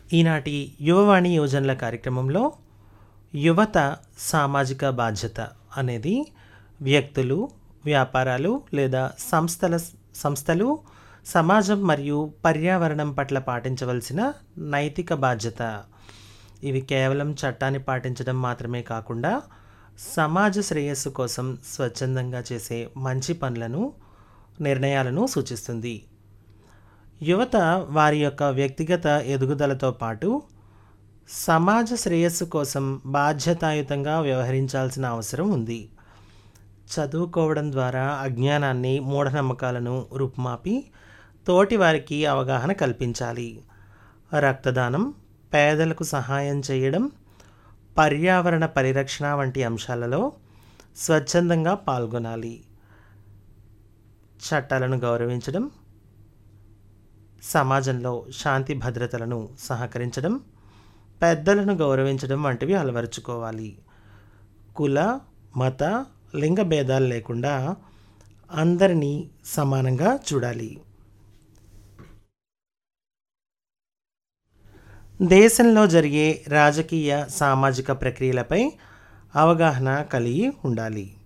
ఈనాటి యువవాణి యోజనల కార్యక్రమంలో యువత సామాజిక బాధ్యత అనేది వ్యక్తులు వ్యాపారాలు లేదా సంస్థల సంస్థలు సమాజం మరియు పర్యావరణం పట్ల పాటించవలసిన నైతిక బాధ్యత ఇవి కేవలం చట్టాన్ని పాటించడం మాత్రమే కాకుండా సమాజ శ్రేయస్సు కోసం స్వచ్ఛందంగా చేసే మంచి పనులను నిర్ణయాలను సూచిస్తుంది యువత వారి యొక్క వ్యక్తిగత ఎదుగుదలతో పాటు సమాజ శ్రేయస్సు కోసం బాధ్యతాయుతంగా వ్యవహరించాల్సిన అవసరం ఉంది చదువుకోవడం ద్వారా అజ్ఞానాన్ని మూఢనమ్మకాలను రూపుమాపి తోటి వారికి అవగాహన కల్పించాలి రక్తదానం పేదలకు సహాయం చేయడం పర్యావరణ పరిరక్షణ వంటి అంశాలలో స్వచ్ఛందంగా పాల్గొనాలి చట్టాలను గౌరవించడం సమాజంలో శాంతి భద్రతలను సహకరించడం పెద్దలను గౌరవించడం వంటివి అలవరుచుకోవాలి కుల మత లింగ భేదాలు లేకుండా అందరినీ సమానంగా చూడాలి దేశంలో జరిగే రాజకీయ సామాజిక ప్రక్రియలపై అవగాహన కలిగి ఉండాలి